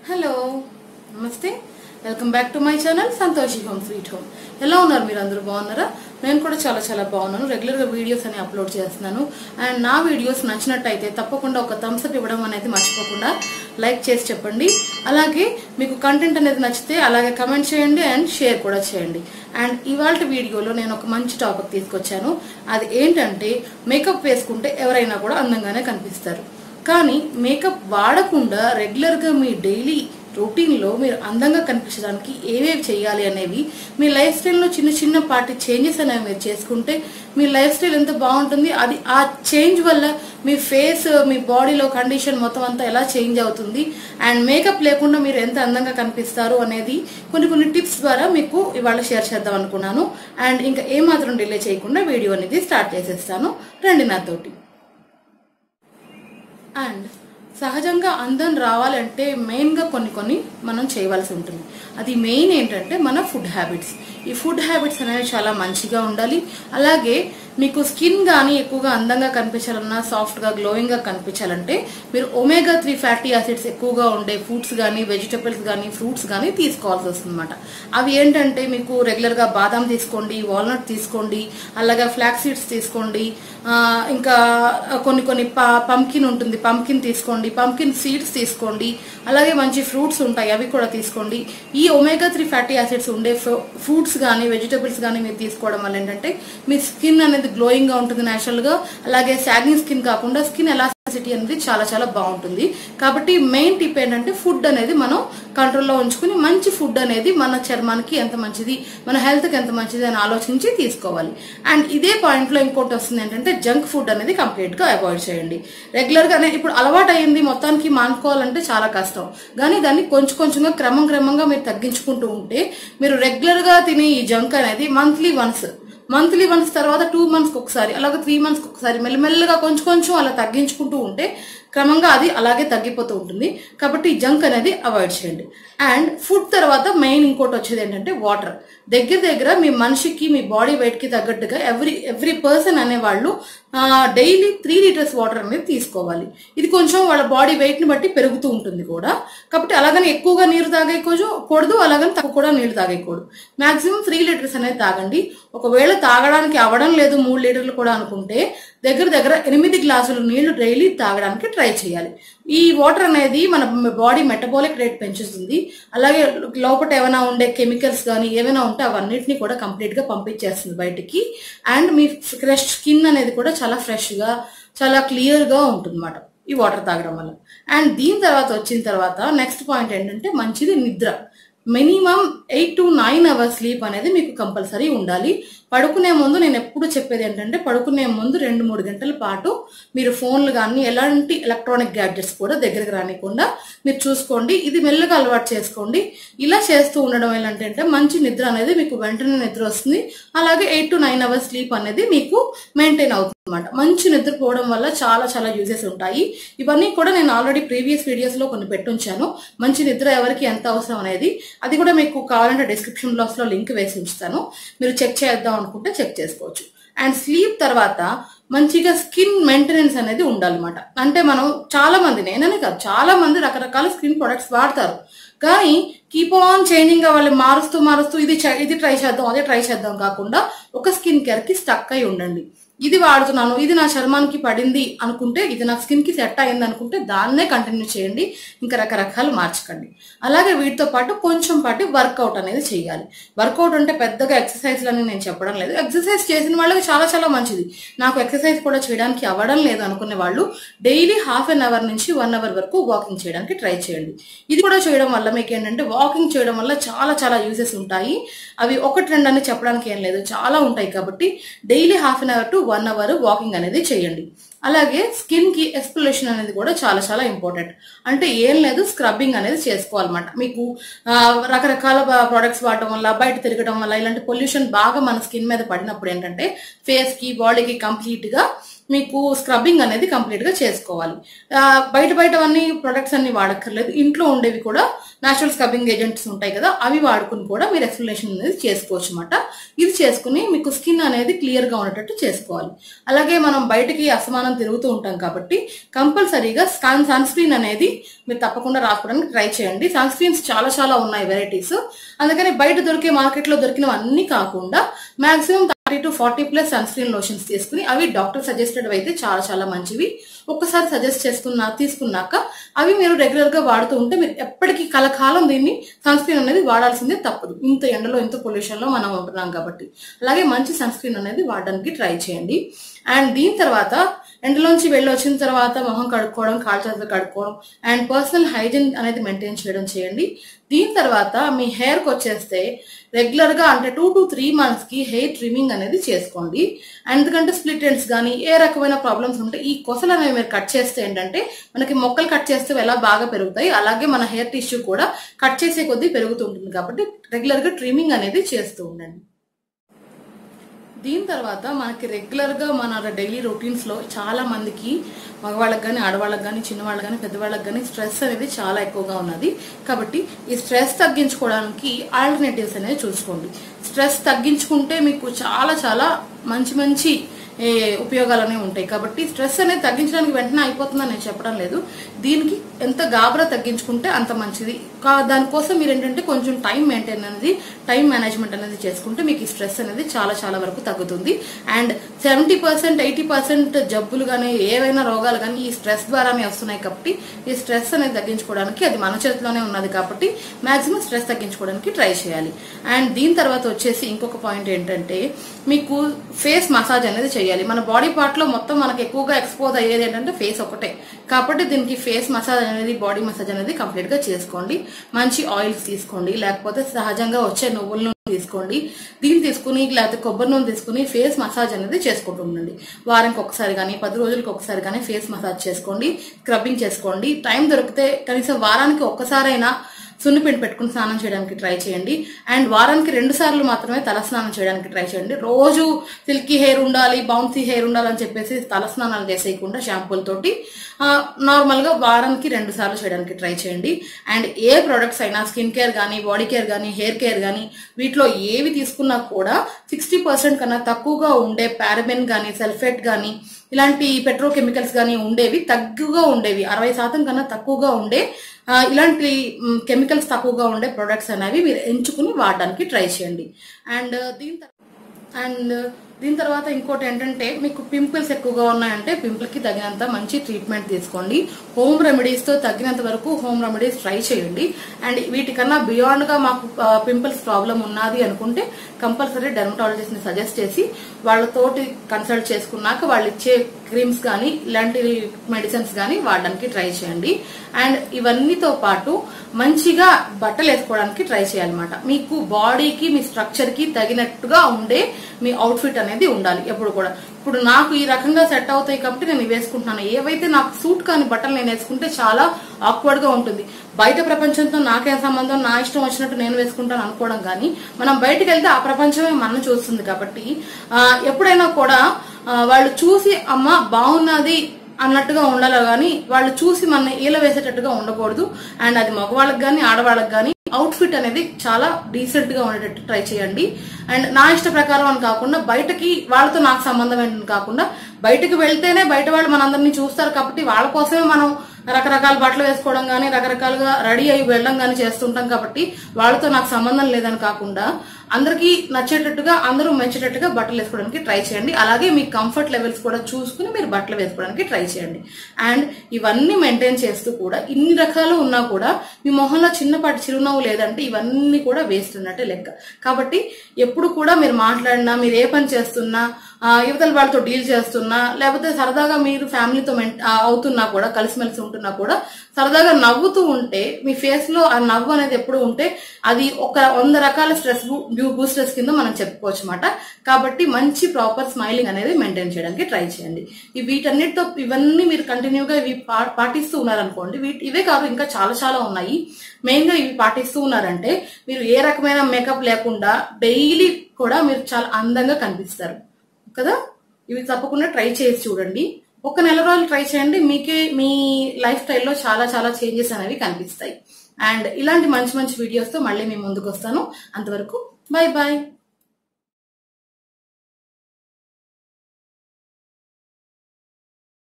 hello నమస్తే welcome back to my channel Santoshi home sweet home ఎలా ఉన్నారు మీరు అందరూ బాగున్నారా నేను కూడా చాలా చాలా బాగున్నాను రెగ్యులర్గా వీడియోస్ అని అప్లోడ్ చేస్తున్నాను అండ్ నా వీడియోస్ నచ్చినట్టయితే తప్పకుండా ఒక థమ్స్ అప్ ఇవ్వడం అనేది మర్చిపోకుండా లైక్ చేసి చెప్పండి అలాగే మీకు కంటెంట్ అనేది నచ్చితే అలాగే కమెంట్ చేయండి అండ్ షేర్ కూడా చేయండి అండ్ ఇవాళ వీడియోలో నేను ఒక మంచి టాపిక్ తీసుకొచ్చాను అది ఏంటంటే మేకప్ వేసుకుంటే ఎవరైనా కూడా అందంగానే కనిపిస్తారు కానీ మేకప్ వాడకుండా రెగ్యులర్గా మీ డైలీ రొటీన్లో మీరు అందంగా కనిపించడానికి ఏవేవి చేయాలి అనేవి మీ లైఫ్ స్టైల్లో చిన్న చిన్న పార్టీ చేంజెస్ అనేవి మీరు చేసుకుంటే మీ లైఫ్ స్టైల్ ఎంత బాగుంటుంది అది ఆ చేంజ్ వల్ల మీ ఫేస్ మీ బాడీలో కండిషన్ మొత్తం అంతా ఎలా చేంజ్ అవుతుంది అండ్ మేకప్ లేకుండా మీరు ఎంత అందంగా కనిపిస్తారు అనేది కొన్ని కొన్ని టిప్స్ ద్వారా మీకు ఇవాళ షేర్ చేద్దాం అనుకున్నాను అండ్ ఇంకా ఏమాత్రం డిలే చేయకుండా వీడియో అనేది స్టార్ట్ చేసేస్తాను రండి నాతోటి అండ్ సహజంగా అందం రావాలంటే మెయిన్గా కొన్ని కొన్ని మనం చేయవలసి ఉంటుంది అది మెయిన్ ఏంటంటే మన ఫుడ్ హ్యాబిట్స్ ఈ ఫుడ్ హ్యాబిట్స్ అనేవి చాలా మంచిగా ఉండాలి అలాగే మీకు స్కిన్ కానీ ఎక్కువగా అందంగా కనిపించాలన్నా సాఫ్ట్గా గ్లోయింగ్గా కనిపించాలంటే మీరు ఒమేగా త్రీ ఫ్యాటీ యాసిడ్స్ ఎక్కువగా ఉండే ఫుడ్స్ కానీ వెజిటబుల్స్ కానీ ఫ్రూట్స్ కానీ తీసుకోవాల్సి వస్తుందన్నమాట అవి ఏంటంటే మీకు రెగ్యులర్గా బాదాం తీసుకోండి వాల్నట్ తీసుకోండి అలాగే ఫ్లాక్ సీడ్స్ తీసుకోండి ఆ, ఇంకా కొన్ని కొన్ని పంకిన్ ఉంటుంది పంకిన్ తీసుకోండి పంకిన్ సీడ్స్ తీసుకోండి అలాగే మంచి ఫ్రూట్స్ ఉంటాయి అవి కూడా తీసుకోండి ఈ ఒమేగా త్రీ ఫ్యాటీ యాసిడ్స్ ఉండే ఫ్రూట్స్ కానీ వెజిటబుల్స్ కానీ మీరు తీసుకోవడం వల్ల ఏంటంటే మీ స్కిన్ అనేది గ్లోయింగ్ గా ఉంటుంది నేచురల్ గా అలాగే సాగింగ్ స్కిన్ కాకుండా స్కిన్ ఎలాసిటీ అనేది చాలా చాలా బాగుంటుంది కాబట్టి మెయిన్ టిప్ ఏంటంటే ఫుడ్ అనేది మనం కంట్రోల్లో ఉంచుకుని మంచి ఫుడ్ అనేది మన చర్మానికి ఎంత మంచిది మన హెల్త్ కి ఎంత మంచిది అని ఆలోచించి తీసుకోవాలి అండ్ ఇదే పాయింట్ లో ఇంకోటి వస్తుంది ఏంటంటే జంక్ ఫుడ్ అనేది కంప్లీట్ గా అవాయిడ్ చేయండి రెగ్యులర్ గానే ఇప్పుడు అలవాటు అయింది మొత్తానికి మానుకోవాలంటే చాలా కష్టం కానీ దాన్ని కొంచెం కొంచెంగా క్రమం క్రమంగా మీరు తగ్గించుకుంటూ ఉంటే మీరు రెగ్యులర్ గా తినే ఈ జంక్ అనేది మంత్లీ వన్స్ మంత్లీ వన్స్ తర్వాత టూ మంత్స్కి ఒకసారి అలాగే త్రీ మంత్స్కి ఒకసారి మెల్లమెల్లగా కొంచెం కొంచెం అలా తగ్గించుకుంటూ ఉంటే క్రమంగా అది అలాగే తగ్గిపోతూ ఉంటుంది కాబట్టి ఈ జంక్ అనేది అవాయిడ్ చేయండి అండ్ ఫుడ్ తర్వాత మెయిన్ ఇంకోటి వచ్చేది ఏంటంటే వాటర్ దగ్గర దగ్గర మీ మనిషికి మీ బాడీ వెయిట్ కి తగ్గట్టుగా ఎవ్రీ ఎవ్రీ పర్సన్ అనేవాళ్ళు డైలీ త్రీ లీటర్స్ వాటర్ అనేది తీసుకోవాలి ఇది కొంచెం వాళ్ళ బాడీ వెయిట్ ని బట్టి పెరుగుతూ ఉంటుంది కూడా కాబట్టి అలాగని ఎక్కువగా నీరు తాగేయకూడదు అలాగని తక్కువ కూడా నీళ్లు తాగేయకూడదు మాక్సిమం త్రీ లీటర్స్ అనేది తాగండి ఒకవేళ తాగడానికి అవడం లేదు మూడు లీటర్లు కూడా అనుకుంటే దగ్గర దగ్గర ఎనిమిది గ్లాసులు నీళ్లు డైలీ తాగడానికి ట్రై చేయాలి ఈ వాటర్ అనేది మన బాడీ మెటబాలిక్ రేట్ పెంచుతుంది అలాగే లోపల ఏమైనా ఉండే కెమికల్స్ కానీ ఏమైనా ఉంటే అవన్నిటిని కూడా కంప్లీట్ గా పంపించేస్తుంది బయటికి అండ్ మీ ఫ్రెష్ స్కిన్ అనేది కూడా చాలా ఫ్రెష్ గా చాలా క్లియర్ గా ఉంటుంది ఈ వాటర్ తాగడం వల్ల అండ్ దీని తర్వాత వచ్చిన తర్వాత నెక్స్ట్ పాయింట్ ఏంటంటే మంచిది నిద్ర minimum eight to nine hours sleep అనేది మీకు కంపల్సరీ ఉండాలి పడుకునే ముందు నేను ఎప్పుడు చెప్పేది ఏంటంటే పడుకునే ముందు రెండు మూడు గంటల పాటు మీరు ఫోన్లు కానీ ఎలాంటి ఎలక్ట్రానిక్ గ్యాడ్జెట్స్ కూడా దగ్గరికి రానికుండా మీరు చూసుకోండి ఇది మెల్లగా అలవాటు చేసుకోండి ఇలా చేస్తూ ఉండడం ఏంటంటే మంచి నిద్ర అనేది మీకు వెంటనే నిద్ర వస్తుంది అలాగే eight to nine hours sleep అనేది మీకు మెయింటైన్ అవుతుంది అనమాట మంచి నిద్రపోవడం వల్ల చాలా చాలా యూజెస్ ఉంటాయి ఇవన్నీ కూడా నేను ఆల్రెడీ ప్రీవియస్ వీడియోస్ లో కొన్ని పెట్టుంచాను మంచి నిద్ర ఎవరికి ఎంత అవసరం అనేది అది కూడా మీకు కావాలంటే డిస్క్రిప్షన్ బాక్స్ లో లింక్ వేసి ఉంచుతాను మీరు చెక్ చేద్దాం అనుకుంటే చెక్ చేసుకోవచ్చు అండ్ స్లీప్ తర్వాత మంచిగా స్కిన్ మెయింటెనెన్స్ అనేది ఉండాలన్నమాట అంటే మనం చాలా మంది నేననే కాదు చాలా మంది రకరకాల స్కిన్ ప్రొడక్ట్స్ వాడతారు కానీ కీప్ ఆన్ చేంజింగ్ గా వాళ్ళు మారుస్తూ మారుస్తూ ఇది చ- ఇది ట్రై చేద్దాం అదే ట్రై చేద్దాం కాకుండా ఒక స్కిన్ కేర్ కి స్టక్ అయి ఉండండి ఇది వాడుతున్నాను ఇది నా చర్మానికి పడింది అనుకుంటే ఇది నా స్కిన్ కి సెట్ అయింది అనుకుంటే దాన్నే కంటిన్యూ చేయండి ఇంకా రకరకాలు మార్చకండి అలాగే వీటితో పాటు కొంచెం పాటు వర్కౌట్ అనేది చేయాలి వర్కౌట్ అంటే పెద్దగా ఎక్సర్సైజ్లు అని నేను చెప్పడం లేదు ఎక్సర్సైజ్ చేసిన వాళ్ళకి చాలా చాలా మంచిది నాకు ఎక్సర్సైజ్ కూడా చేయడానికి అవ్వడం లేదు అనుకునే వాళ్ళు డైలీ హాఫ్ అన్ అవర్ నుంచి వన్ అవర్ వరకు వాకింగ్ చేయడానికి ట్రై చేయండి ఇది కూడా చేయడం వల్ల మీకు ఏంటంటే వాకింగ్ చేయడం వల్ల చాలా చాలా యూజెస్ ఉంటాయి అవి ఒకటి రెండు అని చెప్పడానికి ఏం లేదు చాలా ఉంటాయి కాబట్టి daily half an hour to one hour walking అనేది చేయండి అలాగే స్కిన్ కి ఎక్స్ప్లోషన్ అనేది కూడా చాలా చాలా ఇంపార్టెంట్ అంటే ఏం లేదు స్క్రబ్బింగ్ అనేది చేసుకోవాలన్నమాట మీకు ఆ, రకరకాల ప్రొడక్ట్స్ వాడటం వల్ల బయట తిరగడం వల్ల ఇలాంటి పొల్యూషన్ బాగా మన స్కిన్ మీద పడినప్పుడు ఏంటంటే ఫేస్ కి బాడీకి కంప్లీట్ గా మీకు స్క్రబ్బింగ్ అనేది కంప్లీట్ గా చేసుకోవాలి ఆ, బయట బయటవన్నీ ప్రొడక్ట్స్ అన్ని వాడక్కర్లేదు ఇంట్లో ఉండేవి కూడా నేచురల్ స్క్రబ్బింగ్ ఏజెంట్స్ ఉంటాయి కదా అవి వాడుకుని కూడా మీరు ఎక్స్ప్లెనేషన్ అనేది చేసుకోవచ్చు అనమాట ఇది చేసుకుని మీకు స్కిన్ అనేది క్లియర్ గా ఉండేటట్టు చేసుకోవాలి అలాగే మనం బయటికి అసమానం తిరుగుతూ ఉంటాం కాబట్టి కంపల్సరీగా స్కాన్ సన్ స్క్రీన్ అనేది మీరు తప్పకుండా రాసుకోవడానికి ట్రై చేయండి సన్ స్క్రీన్స్ చాలా చాలా ఉన్నాయి వెరైటీస్ అందుకని బయట దొరికే మార్కెట్ లో దొరికినవన్నీ కాకుండా maximum thirty to forty plus sunscreen lotions తీసుకుని అవి డాక్టర్ సజెస్టెడ్ అయితే చాలా చాలా మంచివి ఒక్కసారి సజెస్ట్ చేసుకున్నా తీసుకున్నాక అవి మీరు రెగ్యులర్ గా వాడుతూ ఉంటే మీరు ఎప్పటికీ కలకాలం దీన్ని సన్ స్క్రీన్ అనేది వాడాల్సిందే తప్పదు ఇంత ఎండలో ఇంత పొల్యూషన్ లో మనం ఉంటున్నాం కాబట్టి అలాగే మంచి సన్ స్క్రీన్ అనేది వాడడానికి ట్రై చేయండి అండ్ దీని తర్వాత ఎండలోంచి వెళ్ళి వచ్చిన తర్వాత మొహం కడుక్కోవడం కాళ్ళు చేతులు కడుక్కోవడం అండ్ పర్సనల్ హైజీన్ అనేది మెయింటైన్ చేయడం చేయండి దీని తర్వాత మీ హెయిర్ కి వచ్చేస్తే రెగ్యులర్ గా అంటే టూ టు త్రీ మంత్స్ కి హెయిర్ ట్రిమ్మింగ్ అనేది చేసుకోండి అండ్ ఎందుకంటే స్ప్లిట్ ఎండ్స్ కానీ ఏ రకమైన ప్రాబ్లమ్స్ ఉంటే ఈ కొసలు అనేవి మీరు కట్ చేస్తే ఏంటంటే మనకి మొక్కలు కట్ చేస్తే ఎలా బాగా పెరుగుతాయి అలాగే మన హెయిర్ టిష్యూ కూడా కట్ చేసే కొద్దీ పెరుగుతుంటుంది కాబట్టి రెగ్యులర్ గా ట్రిమ్మింగ్ అనేది చేస్తూ ఉండండి దీని తర్వాత మనకి రెగ్యులర్ గా మన డైలీ రొటీన్స్ లో చాలా మందికి మగవాళ్ళకి కానీ ఆడవాళ్ళకి కానీ చిన్నవాళ్ళకి కానీ పెద్దవాళ్ళకి కానీ స్ట్రెస్ అనేది చాలా ఎక్కువగా ఉన్నది కాబట్టి ఈ స్ట్రెస్ తగ్గించుకోవడానికి ఆల్టర్నేటివ్స్ అనేది చూసుకోండి స్ట్రెస్ తగ్గించుకుంటే మీకు చాలా చాలా మంచి మంచి ఏ, ఉపయోగాలు అనేవి ఉంటాయి కాబట్టి స్ట్రెస్ అనేది తగ్గించడానికి వెంటనే అయిపోతుందని నేను చెప్పడం లేదు దీనికి ఎంత గాబరా తగ్గించుకుంటే అంత మంచిది కా- దానికోసం మీరు ఏంటంటే కొంచెం టైం మెయింటైన్ అనేది టైం మేనేజ్మెంట్ అనేది చేసుకుంటే మీకు ఈ స్ట్రెస్ అనేది చాలా చాలా వరకు తగ్గుతుంది and seventy percent eighty percent జబ్బులు కానీ ఏవైనా రోగాలు కానీ ఈ స్ట్రెస్ ద్వారానే వస్తున్నాయి కాబట్టి ఈ స్ట్రెస్ అనేది తగ్గించుకోవడానికి అది మన చేతిలోనే ఉన్నది కాబట్టి మాక్సిమం స్ట్రెస్ తగ్గించుకోవడానికి ట్రై చేయాలి అండ్ దీని తర్వాత వచ్చేసి ఇంకొక పాయింట్ ఏంటంటే మీకు ఫేస్ మసాజ్ అనేది చేయాలి మన బాడీ పార్ట్ లో మొత్తం మనకి ఎక్కువగా ఎక్స్పోజ్ అయ్యేది ఏంటంటే ఫేస్ ఒకటే కాబట్టి దీనికి ఫేస్ మసాజ్ అనేది బాడీ మసాజ్ అనేది కంప్లీట్ గా చేసుకోండి మంచి ఆయిల్స్ తీసుకోండి లేకపోతే సహజంగా వచ్చే నువ్వుల నూనె తీసుకోండి దీన్ని తీసుకుని లేకపోతే కొబ్బరి నూనె తీసుకుని ఫేస్ మసాజ్ అనేది చేసుకుంటూ ఉండండి వారానికి ఒకసారి కానీ పది రోజులకి ఒకసారి కానీ ఫేస్ మసాజ్ చేసుకోండి స్క్రబ్బింగ్ చేసుకోండి టైం దొరికితే కనీసం వారానికి ఒక్కసారైనా సున్నిపిండి పెట్టుకుని స్నానం చేయడానికి ట్రై చేయండి అండ్ వారానికి రెండు సార్లు మాత్రమే తల స్నానం చేయడానికి ట్రై చేయండి రోజు సిల్కీ హెయిర్ ఉండాలి బౌన్సీ హెయిర్ ఉండాలని చెప్పేసి తల స్నానాలు చేసేయకుండా షాంపూలతోటి నార్మల్ గా వారానికి రెండు సార్లు చేయడానికి ట్రై చేయండి అండ్ ఏ ప్రొడక్ట్స్ అయినా స్కిన్ కేర్ కానీ బాడీ కేర్ కానీ హెయిర్ కేర్ కానీ వీటిలో ఏవి తీసుకున్నా కూడా సిక్స్టీ పర్సెంట్ కన్నా తక్కువగా ఉండే పారబెన్ కానీ సల్ఫేట్ కానీ ఇలాంటి పెట్రోకెమికల్స్ కానీ ఉండేవి తక్కువగా ఉండేవి అరవై శాతం కన్నా తక్కువగా ఉండే ఆ, ఇలాంటి కెమికల్స్ తక్కువగా ఉండే ప్రొడక్ట్స్ అనేవి మీరు ఎంచుకుని వాడడానికి ట్రై చేయండి అండ్ దీని తర్వా- అండ్ దీని తర్వాత ఇంకోటి ఏంటంటే మీకు పింపుల్స్ ఎక్కువగా ఉన్నాయంటే పింపుల్ కి తగినంత మంచి ట్రీట్మెంట్ తీసుకోండి హోమ్ రెమెడీస్ తో తగినంత వరకు హోమ్ రెమెడీస్ ట్రై చేయండి అండ్ వీటికన్నా బియాండ్ గా మాకు పింపుల్స్ ప్రాబ్లం ఉన్నది అనుకుంటే కంపల్సరీ డెర్మటాలజిస్ట్ ని సజెస్ట్ చేసి వాళ్ళతోటి కన్సల్ట్ చేసుకున్నాక వాళ్ళు ఇచ్చే క్రీమ్స్ కానీ ఇలాంటి మెడిసిన్స్ కానీ వాడడానికి ట్రై చేయండి అండ్ ఇవన్నీతో పాటు మంచిగా బట్టలు వేసుకోవడానికి ట్రై చేయాలన్నమాట మీకు బాడీకి మీ స్ట్రక్చర్ కి తగినట్టుగా ఉండే మీ అవుట్ఫిట్ అనేది ఉండాలి ఎప్పుడు కూడా ఇప్పుడు నాకు ఈ రకంగా సెట్ అవుతాయి కాబట్టి నేను ఇవి వేసుకుంటున్నాను ఏవైతే నాకు సూట్ కాని బట్టలు నేను వేసుకుంటే చాలా ఆక్వర్డ్ గా ఉంటుంది బయట ప్రపంచంతో నాకేం సంబంధం నా ఇష్టం వచ్చినట్టు నేను వేసుకుంటాను అనుకోవడం కానీ మనం బయటకు వెళ్తే ఆ ప్రపంచమే మనం చూస్తుంది కాబట్టి ఆ, ఎప్పుడైనా కూడా ఆ, వాళ్ళు చూసి అమ్మ బాగున్నది అన్నట్టుగా ఉండాలి కానీ వాళ్ళు చూసి మన ఈల వేసేటట్టుగా ఉండకూడదు అండ్ అది మగవాళ్ళకి కానీ ఆడవాళ్ళకి కానీ అవుట్ఫిట్ అనేది చాలా డీసెంట్ గా ఉండేటట్టు ట్రై చేయండి అండ్ నా ఇష్ట ప్రకారం అని కాకుండా బయటకి వాళ్ళతో నాకు సంబంధం ఏంటని కాకుండా బయటకు వెళ్తేనే బయట వాళ్ళు మనందరినీ చూస్తారు కాబట్టి వాళ్ళ కోసమే మనం రకరకాల బట్టలు వేసుకోవడం కానీ రకరకాలుగా రెడీ అయ్యి వెళ్ళడం కానీ చేస్తుంటాం కాబట్టి వాళ్ళతో నాకు సంబంధం లేదని కాకుండా అందరికీ నచ్చేటట్టుగా అందరూ మెచ్చేటట్టుగా బట్టలు వేసుకోవడానికి ట్రై చేయండి అలాగే మీ కంఫర్ట్ లెవెల్స్ కూడా చూసుకుని మీరు బట్టలు వేసుకోవడానికి ట్రై చేయండి అండ్ ఇవన్నీ మెయింటైన్ చేస్తూ కూడా ఇన్ని రకాలు ఉన్నా కూడా మీ మొహంలో చిన్నపాటి చిరునవ్వు లేదంటే ఇవన్నీ కూడా వేస్ట్ అన్నట్టే లెక్క కాబట్టి ఎప్పుడు కూడా మీరు మాట్లాడినా మీరు ఏ పని చేస్తున్నా ఆ, యువతల వాళ్ళతో డీల్ చేస్తున్నా లేకపోతే సరదాగా మీరు ఫ్యామిలీతో మెన్- ఆ, అవుతున్నా కూడా కలిసిమెలిసి ఉంటున్నా కూడా సరదాగా నవ్వుతూ ఉంటే మీ ఫేస్ లో ఆ నవ్వు అనేది ఎప్పుడు ఉంటే అది ఒక వంద రకాల స్ట్రెస్ బూస్టర్స్ కింద మనం చెప్పుకోవచ్చు అనమాట కాబట్టి మంచి ప్రాపర్ స్మైలింగ్ అనేది మెయింటైన్ చేయడానికి ట్రై చేయండి ఈ వీటన్నిటితో ఇవన్నీ మీరు కంటిన్యూగా ఇవి పా- పాటిస్తూ ఉన్నారనుకోండి వీటి ఇవే కాదు ఇంకా చాలా చాలా ఉన్నాయి మెయిన్ గా ఇవి పాటిస్తూ ఉన్నారంటే మీరు ఏ రకమైన మేకప్ లేకుండా డైలీ కూడా మీరు చాలా అందంగా కనిపిస్తారు కదా ఇవి తప్పకుండా ట్రై చేసి చూడండి ఒక నెల రోజులు ట్రై చేయండి మీకే మీ లైఫ్ స్టైల్లో చాలా చాలా చేంజెస్ అనేవి కనిపిస్తాయి అండ్ ఇలాంటి మంచి మంచి వీడియోస్తో మళ్ళీ మేము ముందుకు వస్తాను అంతవరకు బాయ్ బాయ్